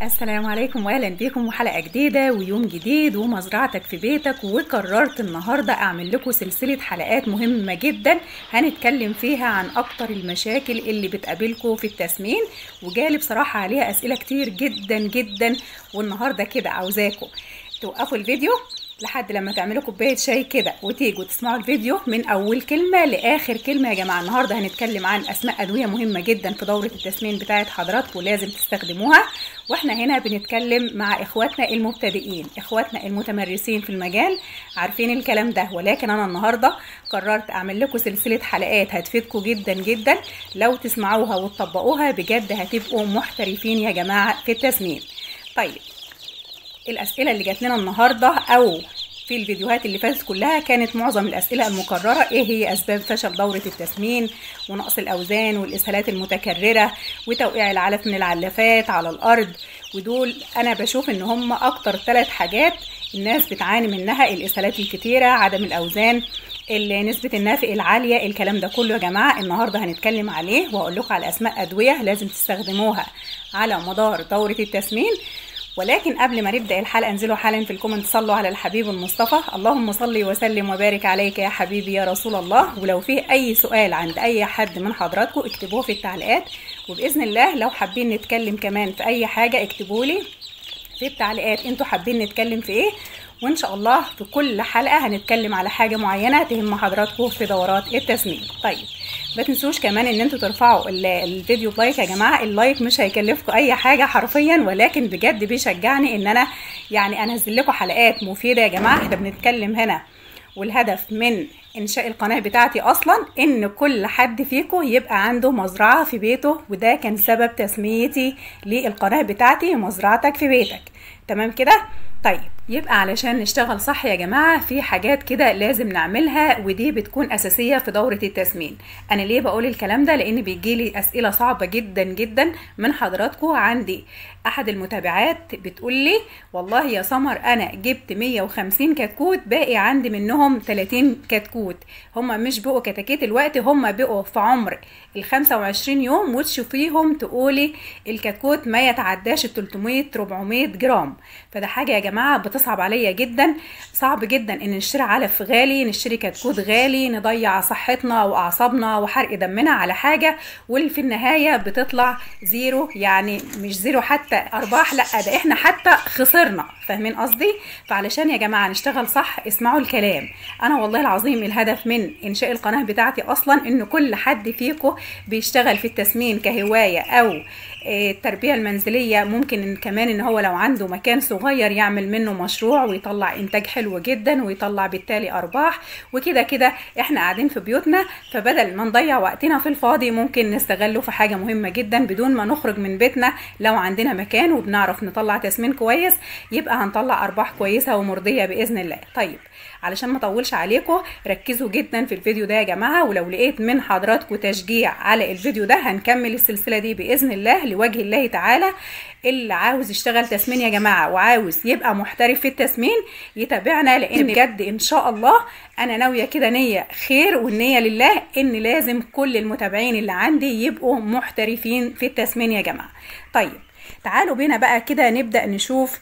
السلام عليكم واهلا بيكم وحلقه جديده ويوم جديد ومزرعتك في بيتك وقررت النهارده اعمل لكم سلسله حلقات مهمه جدا هنتكلم فيها عن اكتر المشاكل اللي بتقابلكم في التسمين وجالي بصراحه عليها اسئله كتير جدا جدا والنهارده كده عاوزاكم توقفوا الفيديو لحد لما تعملوا كوبايه شاي كده وتيجوا تسمعوا الفيديو من اول كلمه لاخر كلمه يا جماعه النهارده هنتكلم عن اسماء ادويه مهمه جدا في دوره التسمين بتاعه حضراتكم لازم تستخدموها واحنا هنا بنتكلم مع اخواتنا المبتدئين اخواتنا المتمرسين في المجال عارفين الكلام ده ولكن انا النهارده قررت اعمل لكم سلسله حلقات هتفيدكم جدا جدا لو تسمعوها وتطبقوها بجد هتبقوا محترفين يا جماعه في التسمين طيب الاسئله اللي جات لنا النهارده او في الفيديوهات اللي فاتت كلها كانت معظم الاسئله المكرره ايه هي اسباب فشل دوره التسمين ونقص الاوزان والاسهالات المتكرره وتوقيع العلف من العلافات على الارض ودول انا بشوف ان هم اكتر ثلاث حاجات الناس بتعاني منها الاسهالات الكتيره عدم الاوزان نسبة النافق العالية الكلام ده كله يا جماعة النهاردة هنتكلم عليه وأقول لكم على أسماء أدوية لازم تستخدموها على مدار دورة التسمين ولكن قبل ما نبدا الحلقه انزلوا حالا في الكومنت صلوا على الحبيب المصطفى اللهم صل وسلم وبارك عليك يا حبيبي يا رسول الله ولو فيه اي سؤال عند اي حد من حضراتكم اكتبوه في التعليقات وباذن الله لو حابين نتكلم كمان في اي حاجه اكتبوا لي في التعليقات انتوا حابين نتكلم في ايه وان شاء الله في كل حلقه هنتكلم على حاجه معينه تهم حضراتكم في دورات التسمين طيب ما تنسوش كمان ان انتوا ترفعوا الفيديو بلايك يا جماعه اللايك مش هيكلفكم اي حاجه حرفيا ولكن بجد بيشجعني ان انا يعني انزل لكم حلقات مفيده يا جماعه احنا بنتكلم هنا والهدف من انشاء القناه بتاعتي اصلا ان كل حد فيكم يبقى عنده مزرعه في بيته وده كان سبب تسميتي للقناه بتاعتي مزرعتك في بيتك تمام كده طيب يبقى علشان نشتغل صح يا جماعة في حاجات كده لازم نعملها ودي بتكون أساسية في دورة التسمين أنا ليه بقول الكلام ده لأن بيجيلي أسئلة صعبة جدا جدا من حضراتكم عندي أحد المتابعات بتقول لي والله يا سمر أنا جبت 150 كتكوت باقي عندي منهم 30 كتكوت هما مش بقوا كتاكيت الوقت هما بقوا في عمر ال 25 يوم وتشوفيهم تقولي الكتكوت ما يتعداش ال 300 400 جرام فده حاجة يا جماعة بتصعب عليا جدا صعب جدا ان نشتري علف غالي نشتري كتكوت غالي نضيع صحتنا واعصابنا وحرق دمنا على حاجه وفي النهايه بتطلع زيرو يعني مش زيرو حتى ارباح لا ده احنا حتى خسرنا فاهمين قصدي فعلشان يا جماعه نشتغل صح اسمعوا الكلام انا والله العظيم الهدف من انشاء القناه بتاعتي اصلا ان كل حد فيكم بيشتغل في التسمين كهوايه او التربيه المنزليه ممكن كمان ان هو لو عنده مكان صغير يعمل منه مشروع ويطلع انتاج حلو جدا ويطلع بالتالي ارباح وكده كده احنا قاعدين في بيوتنا فبدل ما نضيع وقتنا في الفاضي ممكن نستغله في حاجه مهمه جدا بدون ما نخرج من بيتنا لو عندنا مكان وبنعرف نطلع تسمين كويس يبقى هنطلع ارباح كويسه ومرضيه باذن الله طيب علشان ما اطولش عليكم ركزوا جدا في الفيديو ده يا جماعه ولو لقيت من حضراتكم تشجيع على الفيديو ده هنكمل السلسله دي باذن الله لوجه الله تعالى اللي عاوز يشتغل تسمين يا جماعه وعاوز يبقى محترف في التسمين يتابعنا لان بجد ان شاء الله انا ناويه كده نيه خير والنيه لله ان لازم كل المتابعين اللي عندي يبقوا محترفين في التسمين يا جماعه طيب تعالوا بينا بقى كده نبدا نشوف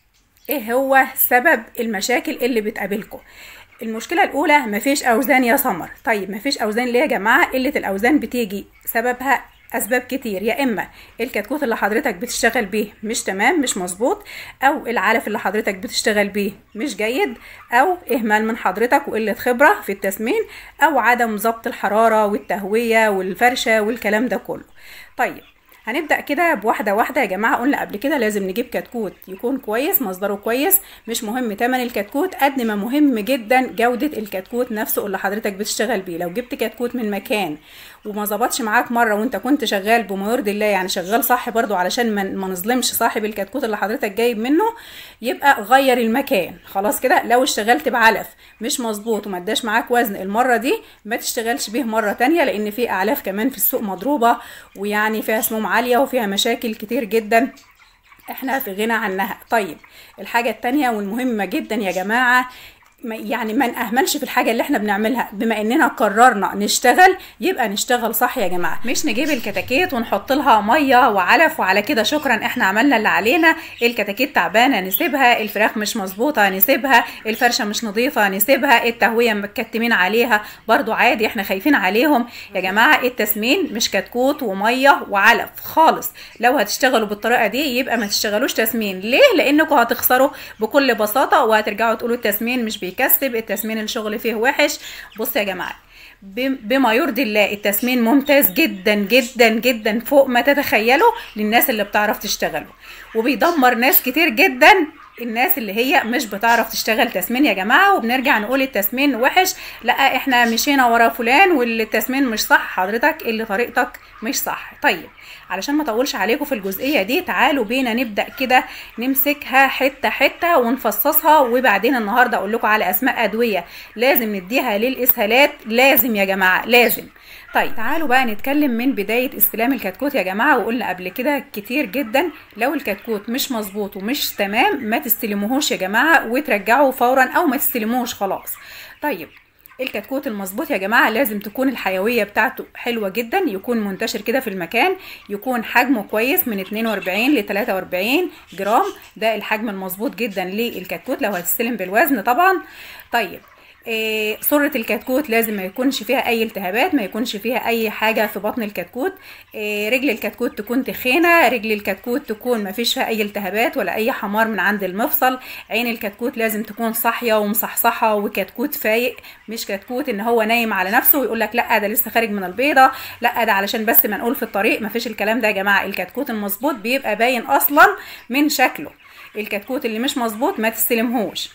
ايه هو سبب المشاكل اللي بتقابلكم المشكله الاولى مفيش اوزان يا سمر طيب مفيش اوزان ليه يا جماعه قله الاوزان بتيجي سببها اسباب كتير يا اما الكتكوت اللي حضرتك بتشتغل بيه مش تمام مش مظبوط او العلف اللي حضرتك بتشتغل بيه مش جيد او اهمال من حضرتك وقله خبره في التسمين او عدم ضبط الحراره والتهويه والفرشه والكلام ده كله طيب هنبدا كده بواحده واحده يا جماعه قلنا قبل كده لازم نجيب كتكوت يكون كويس مصدره كويس مش مهم تمن الكتكوت قد ما مهم جدا جوده الكتكوت نفسه اللي حضرتك بتشتغل بيه لو جبت كتكوت من مكان وما ظبطش معاك مره وانت كنت شغال بما يرضي الله يعني شغال صح برضو علشان ما نظلمش صاحب الكتكوت اللي حضرتك جايب منه يبقى غير المكان خلاص كده لو اشتغلت بعلف مش مظبوط وما اداش معاك وزن المره دي ما تشتغلش بيه مره تانية لان في اعلاف كمان في السوق مضروبه ويعني فيها سموم عاليه وفيها مشاكل كتير جدا احنا في غنى عنها طيب الحاجه التانية والمهمه جدا يا جماعه ما- يعني ما نأهملش في الحاجة اللي احنا بنعملها بما اننا قررنا نشتغل يبقى نشتغل صح يا جماعة مش نجيب الكتاكيت ونحط لها مية وعلف وعلى كده شكرا احنا عملنا اللي علينا الكتاكيت تعبانة نسيبها الفراخ مش مظبوطة نسيبها الفرشة مش نظيفة نسيبها التهوية متكتمين عليها برضو عادي احنا خايفين عليهم يا جماعة التسمين مش كتكوت ومية وعلف خالص لو هتشتغلوا بالطريقة دي يبقى ما تشتغلوش تسمين ليه لانكم هتخسروا بكل بساطة وهترجعوا تقولوا التسمين مش بيكسب التسمين الشغل فيه وحش بص يا جماعة بم- بما يرضي الله التسمين ممتاز جدا جدا جدا فوق ما تتخيلوا للناس اللي بتعرف تشتغله وبيدمر ناس كتير جدا الناس اللي هي مش بتعرف تشتغل تسمين يا جماعة وبنرجع نقول التسمين وحش لا احنا مشينا ورا فلان والتسمين مش صح حضرتك اللي طريقتك مش صح طيب علشان ما اطولش عليكم في الجزئية دي تعالوا بينا نبدأ كده نمسكها حتة حتة ونفصصها وبعدين النهاردة اقول لكم على اسماء ادوية لازم نديها للاسهالات لازم يا جماعة لازم طيب تعالوا بقى نتكلم من بداية استلام الكتكوت يا جماعة وقلنا قبل كده كتير جدا لو الكتكوت مش مظبوط ومش تمام ما تستلموهوش يا جماعة وترجعوه فورا او ما تستلموهوش خلاص طيب الكتكوت المظبوط يا جماعه لازم تكون الحيويه بتاعته حلوه جدا يكون منتشر كده في المكان يكون حجمه كويس من 42 ل 43 جرام ده الحجم المظبوط جدا للكتكوت لو هتستلم بالوزن طبعا طيب إيه سرة الكتكوت لازم ما يكونش فيها اي التهابات ما يكونش فيها اي حاجة في بطن الكتكوت إيه رجل الكتكوت تكون تخينة رجل الكتكوت تكون ما فيش فيها اي التهابات ولا اي حمار من عند المفصل عين الكتكوت لازم تكون صاحية ومصحصحة وكتكوت فايق مش كتكوت ان هو نايم على نفسه ويقول لك لا ده لسه خارج من البيضة لا ده علشان بس ما نقول في الطريق ما فيش الكلام ده يا جماعة الكتكوت المظبوط بيبقى باين اصلا من شكله الكتكوت اللي مش مظبوط ما تستلمهوش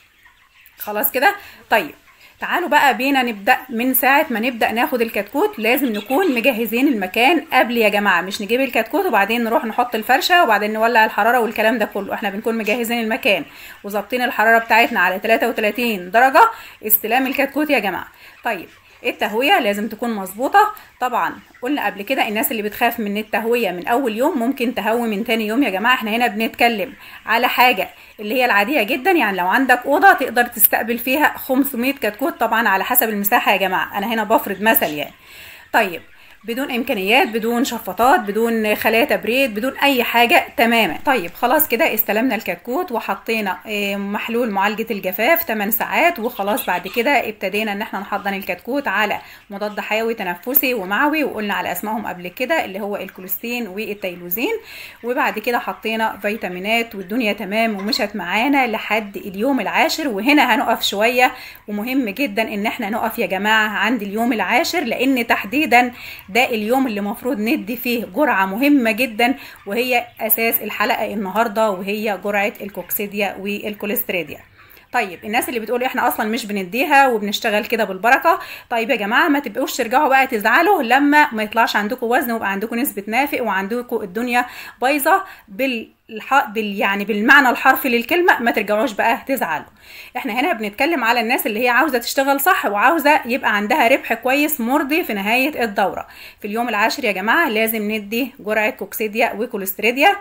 خلاص كده طيب تعالوا بقى بينا نبدا من ساعه ما نبدا ناخد الكتكوت لازم نكون مجهزين المكان قبل يا جماعه مش نجيب الكتكوت وبعدين نروح نحط الفرشه وبعدين نولع الحراره والكلام ده كله احنا بنكون مجهزين المكان وظابطين الحراره بتاعتنا على 33 درجه استلام الكتكوت يا جماعه طيب التهويه لازم تكون مظبوطه طبعا قلنا قبل كده الناس اللي بتخاف من التهويه من اول يوم ممكن تهوي من تاني يوم يا جماعه احنا هنا بنتكلم على حاجه اللي هي العاديه جدا يعني لو عندك اوضه تقدر تستقبل فيها 500 كتكوت طبعا على حسب المساحه يا جماعه انا هنا بفرض مثل يعني طيب بدون امكانيات بدون شفاطات بدون خلايا تبريد بدون اي حاجه تماما طيب خلاص كده استلمنا الكتكوت وحطينا آه، محلول معالجه الجفاف 8 ساعات وخلاص بعد كده ابتدينا ان احنا نحضن الكتكوت على مضاد حيوي تنفسي ومعوي وقلنا على اسمائهم قبل كده اللي هو الكوليستين والتيلوزين وبعد كده حطينا فيتامينات والدنيا تمام ومشت معانا لحد اليوم العاشر وهنا هنقف شويه ومهم جدا ان احنا نقف يا جماعه عند اليوم العاشر لان تحديدا ده اليوم اللي مفروض ندي فيه جرعة مهمة جدا وهي أساس الحلقة النهاردة وهي جرعة الكوكسيديا والكوليستريديا طيب الناس اللي بتقول احنا اصلا مش بنديها وبنشتغل كده بالبركه طيب يا جماعه ما تبقوش ترجعوا بقى تزعلوا لما ما يطلعش عندكم وزن ويبقى عندكم نسبه نافق وعندكم الدنيا بايظه بال الح... بال يعني بالمعنى الحرفي للكلمه ما ترجعوش بقى تزعلوا احنا هنا بنتكلم على الناس اللي هي عاوزه تشتغل صح وعاوزه يبقى عندها ربح كويس مرضي في نهايه الدوره في اليوم العاشر يا جماعه لازم ندي جرعه كوكسيديا وكوليستريديا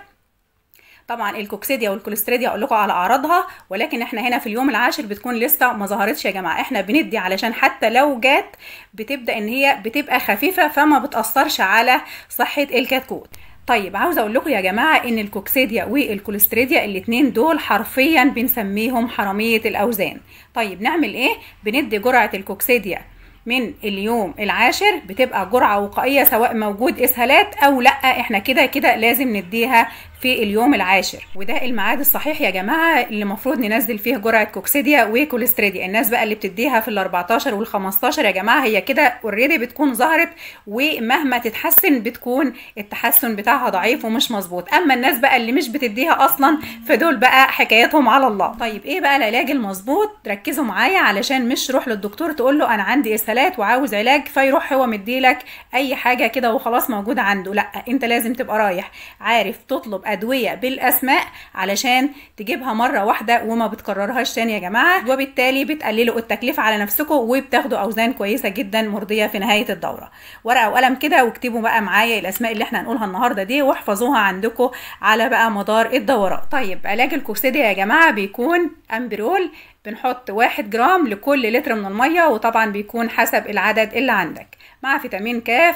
طبعا الكوكسيديا والكوليستريديا اقول لكم على اعراضها ولكن احنا هنا في اليوم العاشر بتكون لسه ما ظهرتش يا جماعه احنا بندي علشان حتى لو جات بتبدا ان هي بتبقى خفيفه فما بتاثرش على صحه الكتكوت طيب عاوزه اقول لكم يا جماعه ان الكوكسيديا والكوليستريديا الاثنين دول حرفيا بنسميهم حراميه الاوزان طيب نعمل ايه بندي جرعه الكوكسيديا من اليوم العاشر بتبقى جرعه وقائيه سواء موجود اسهالات او لا احنا كده كده لازم نديها في اليوم العاشر وده الميعاد الصحيح يا جماعه اللي المفروض ننزل فيه جرعه كوكسيديا وكوليستريديا الناس بقى اللي بتديها في ال 14 وال 15 يا جماعه هي كده اوريدي بتكون ظهرت ومهما تتحسن بتكون التحسن بتاعها ضعيف ومش مظبوط اما الناس بقى اللي مش بتديها اصلا فدول بقى حكايتهم على الله طيب ايه بقى العلاج المظبوط ركزوا معايا علشان مش روح للدكتور تقول له انا عندي اسهالات وعاوز علاج فيروح هو مديلك اي حاجه كده وخلاص موجوده عنده لا انت لازم تبقى رايح عارف تطلب ادويه بالاسماء علشان تجيبها مره واحده وما بتكررهاش تاني يا جماعه وبالتالي بتقللوا التكلفه على نفسكم وبتاخدوا اوزان كويسه جدا مرضيه في نهايه الدوره ورقه وقلم كده واكتبوا بقى معايا الاسماء اللي احنا هنقولها النهارده دي واحفظوها عندكم على بقى مدار الدورات طيب علاج الكورسيديا يا جماعه بيكون امبرول بنحط واحد جرام لكل لتر من المية وطبعا بيكون حسب العدد اللي عندك مع فيتامين كاف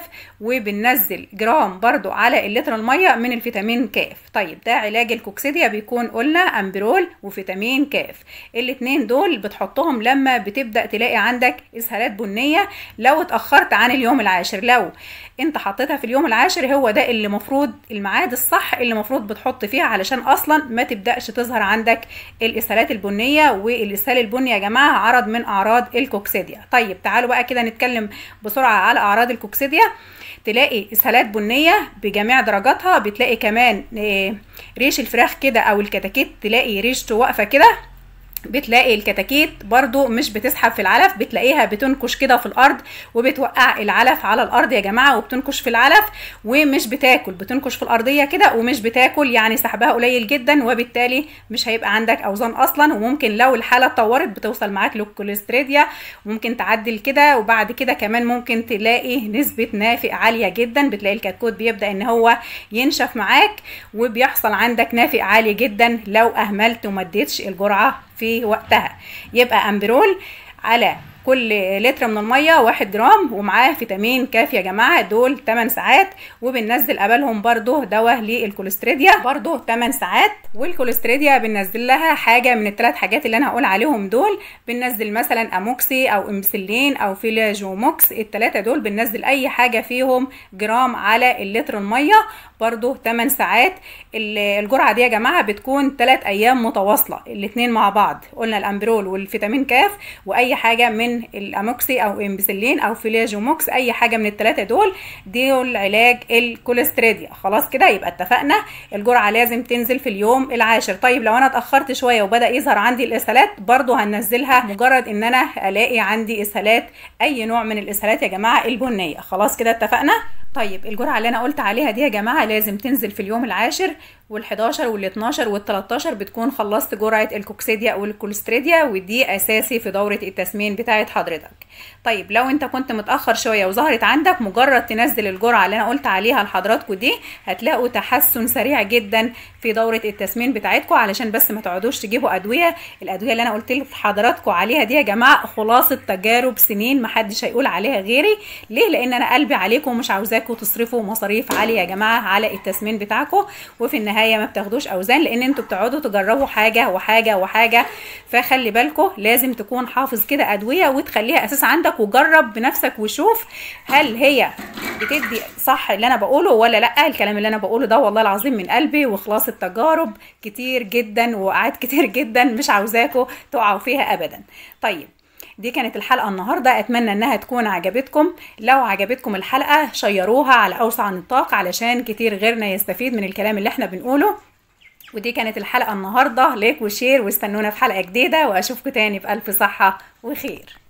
وبننزل جرام برضو على اللتر المية من الفيتامين كاف طيب ده علاج الكوكسيديا بيكون قلنا امبرول وفيتامين كاف الاتنين دول بتحطهم لما بتبدأ تلاقي عندك اسهالات بنية لو اتأخرت عن اليوم العاشر لو انت حطيتها في اليوم العاشر هو ده اللي مفروض الميعاد الصح اللي مفروض بتحط فيه علشان اصلا ما تبداش تظهر عندك الاسهالات البنيه والاسهال البني يا جماعه عرض من اعراض الكوكسيديا طيب تعالوا بقى كده نتكلم بسرعه على اعراض الكوكسيديا تلاقي اسهالات بنيه بجميع درجاتها بتلاقي كمان ريش الفراخ كده او الكتاكيت تلاقي ريشته واقفه كده بتلاقي الكتاكيت برضو مش بتسحب في العلف بتلاقيها بتنكش كده في الارض وبتوقع العلف على الارض يا جماعه وبتنكش في العلف ومش بتاكل بتنكش في الارضيه كده ومش بتاكل يعني سحبها قليل جدا وبالتالي مش هيبقى عندك اوزان اصلا وممكن لو الحاله اتطورت بتوصل معاك للكوليستريديا وممكن تعدل كده وبعد كده كمان ممكن تلاقي نسبه نافق عاليه جدا بتلاقي الكتكوت بيبدا ان هو ينشف معاك وبيحصل عندك نافق عالي جدا لو اهملت وما اديتش الجرعه في وقتها يبقى امبرول على كل لتر من الميه واحد جرام ومعاه فيتامين كاف يا جماعه دول 8 ساعات وبننزل قبلهم برضو دواء للكوليستريديا برضو 8 ساعات والكوليستريديا بننزل لها حاجه من الثلاث حاجات اللي انا هقول عليهم دول بننزل مثلا اموكسي او امسلين او فيلاجوموكس الثلاثه دول بننزل اي حاجه فيهم جرام على اللتر الميه برضو 8 ساعات الجرعه دي يا جماعه بتكون 3 ايام متواصله الاثنين مع بعض قلنا الامبرول والفيتامين كاف واي حاجه من الاموكسي او امبسلين او فيلاجوموكس اي حاجه من الثلاثه دول دول علاج الكوليستريديا خلاص كده يبقى اتفقنا الجرعه لازم تنزل في اليوم العاشر طيب لو انا اتاخرت شويه وبدا يظهر عندي الاسهالات برضو هننزلها مجرد ان انا الاقي عندي اسهالات اي نوع من الاسهالات يا جماعه البنيه خلاص كده اتفقنا طيب الجرعه اللي انا قلت عليها دي يا جماعه لازم تنزل في اليوم العاشر وال11 وال12 وال13 بتكون خلصت جرعه الكوكسيديا او الكوليستريديا ودي اساسي في دوره التسمين بتاعه حضرتك طيب لو انت كنت متاخر شويه وظهرت عندك مجرد تنزل الجرعه اللي انا قلت عليها لحضراتكم دي هتلاقوا تحسن سريع جدا في دوره التسمين بتاعتكم علشان بس ما تقعدوش تجيبوا ادويه الادويه اللي انا قلت لحضراتكم عليها دي يا جماعه خلاصه تجارب سنين محدش هيقول عليها غيري ليه لان انا قلبي عليكم ومش عاوزاكم تصرفوا مصاريف عاليه يا جماعه على التسمين بتاعكم وفي النهايه ما بتاخدوش اوزان لان انتوا بتقعدوا تجربوا حاجه وحاجه وحاجه فخلي بالكم لازم تكون حافظ كده ادويه وتخليها اساس عندك وجرب بنفسك وشوف هل هي بتدي صح اللي انا بقوله ولا لا الكلام اللي انا بقوله ده والله العظيم من قلبي وخلاص التجارب كتير جدا ووقعات كتير جدا مش عاوزاكم تقعوا فيها ابدا طيب دي كانت الحلقة النهاردة أتمنى أنها تكون عجبتكم لو عجبتكم الحلقة شيروها على أوسع نطاق علشان كتير غيرنا يستفيد من الكلام اللي احنا بنقوله ودي كانت الحلقة النهاردة ليك وشير واستنونا في حلقة جديدة وأشوفكم تاني بألف صحة وخير